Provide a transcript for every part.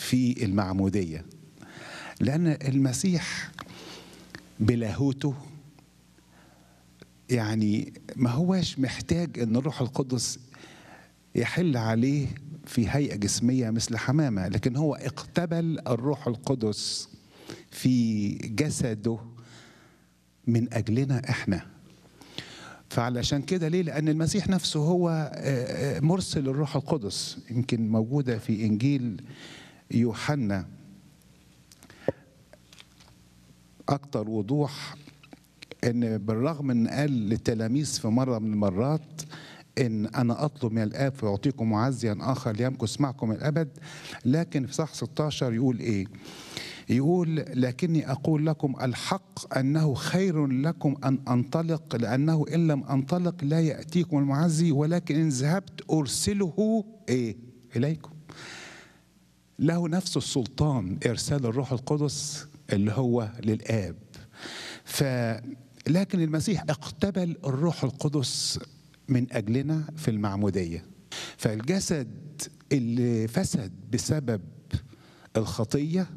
في المعمودية لأن المسيح بلاهوته يعني ما هوش محتاج ان الروح القدس يحل عليه في هيئة جسمية مثل حمامة لكن هو اقتبل الروح القدس في جسده من أجلنا إحنا فعلشان كده ليه لأن المسيح نفسه هو مرسل الروح القدس يمكن موجودة في إنجيل يوحنا أكتر وضوح ان بالرغم ان قال للتلاميذ في مره من المرات ان انا اطلب من الاب فيعطيكم معزيا اخر ليمكث معكم الابد لكن في صح 16 يقول ايه يقول لكني اقول لكم الحق انه خير لكم ان انطلق لانه ان لم انطلق لا ياتيكم المعزي ولكن ان ذهبت ارسله ايه اليكم له نفس السلطان ارسال الروح القدس اللي هو للاب ف لكن المسيح اقتبل الروح القدس من اجلنا في المعموديه فالجسد اللي فسد بسبب الخطيه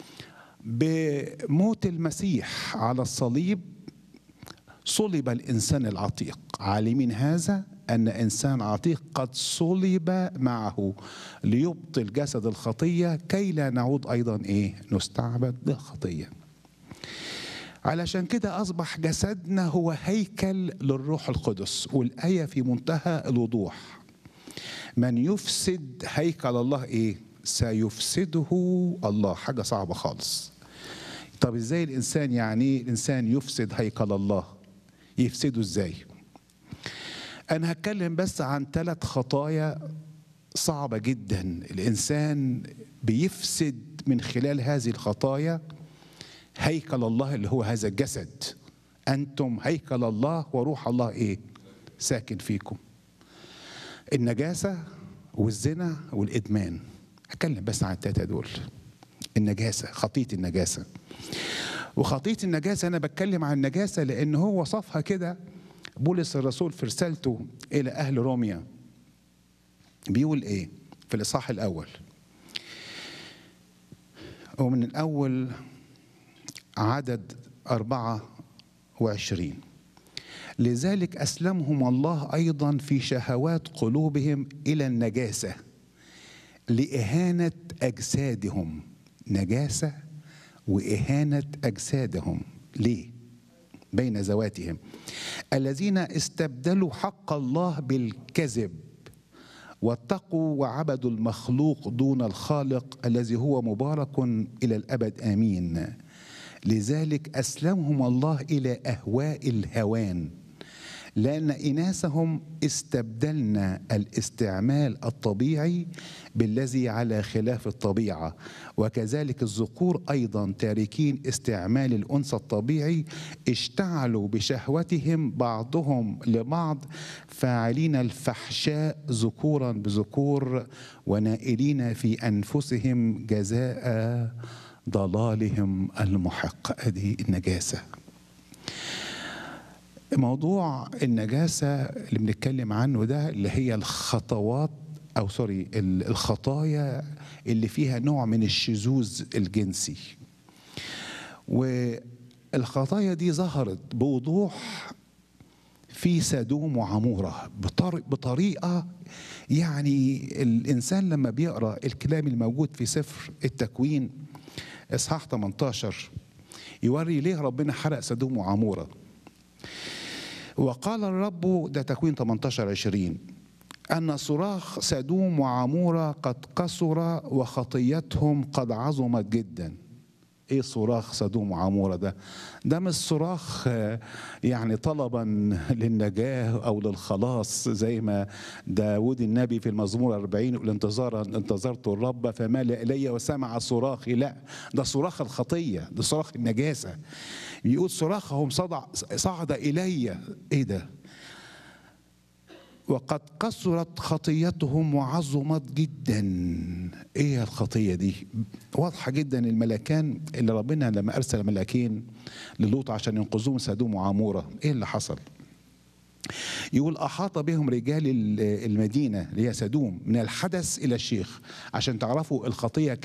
بموت المسيح على الصليب صلب الانسان العتيق عالمين هذا ان انسان عتيق قد صلب معه ليبطل جسد الخطيه كي لا نعود ايضا ايه نستعبد للخطيه علشان كده أصبح جسدنا هو هيكل للروح القدس والآية في منتهى الوضوح من يفسد هيكل الله إيه سيفسده الله حاجة صعبة خالص طب إزاي الإنسان يعني الإنسان يفسد هيكل الله يفسده إزاي أنا هتكلم بس عن ثلاث خطايا صعبة جدا الإنسان بيفسد من خلال هذه الخطايا هيكل الله اللي هو هذا الجسد أنتم هيكل الله وروح الله إيه ساكن فيكم النجاسة والزنا والإدمان هتكلم بس عن التلاتة دول النجاسة خطية النجاسة وخطية النجاسة أنا بتكلم عن النجاسة لأن هو وصفها كده بولس الرسول في رسالته إلى أهل روميا بيقول إيه في الإصحاح الأول ومن الأول عدد أربعة وعشرين لذلك أسلمهم الله أيضا في شهوات قلوبهم إلى النجاسة لإهانة أجسادهم نجاسة وإهانة أجسادهم ليه؟ بين ذواتهم الذين استبدلوا حق الله بالكذب واتقوا وعبدوا المخلوق دون الخالق الذي هو مبارك إلى الأبد آمين لذلك اسلمهم الله الى اهواء الهوان لان اناسهم استبدلنا الاستعمال الطبيعي بالذي على خلاف الطبيعه وكذلك الذكور ايضا تاركين استعمال الانثى الطبيعي اشتعلوا بشهوتهم بعضهم لبعض فاعلين الفحشاء ذكورا بذكور ونائلين في انفسهم جزاء ضلالهم المحق ادي النجاسه موضوع النجاسه اللي بنتكلم عنه ده اللي هي الخطوات او سوري الخطايا اللي فيها نوع من الشذوذ الجنسي والخطايا دي ظهرت بوضوح في سدوم وعمورة بطريقة يعني الإنسان لما بيقرأ الكلام الموجود في سفر التكوين اصحاح 18 يوري ليه ربنا حرق سدوم وعموره وقال الرب ده تكوين 18 20 أن صراخ سدوم وعمورة قد كسر وخطيتهم قد عظمت جدا ايه صراخ سدوم وعموره ده ده مش صراخ يعني طلبا للنجاه او للخلاص زي ما داود النبي في المزمور 40 يقول انتظارا انتظرت الرب فمال الي وسمع صراخي لا ده صراخ الخطيه ده صراخ النجاسه بيقول صراخهم صدع صعد الي ايه ده وقد كثرت خطيتهم وعظمت جدا ايه الخطيه دي واضحه جدا الملكان اللي ربنا لما ارسل ملاكين للوط عشان ينقذوه من سدوم وعموره ايه اللي حصل يقول احاط بهم رجال المدينه اللي هي سدوم من الحدث الى الشيخ عشان تعرفوا الخطيه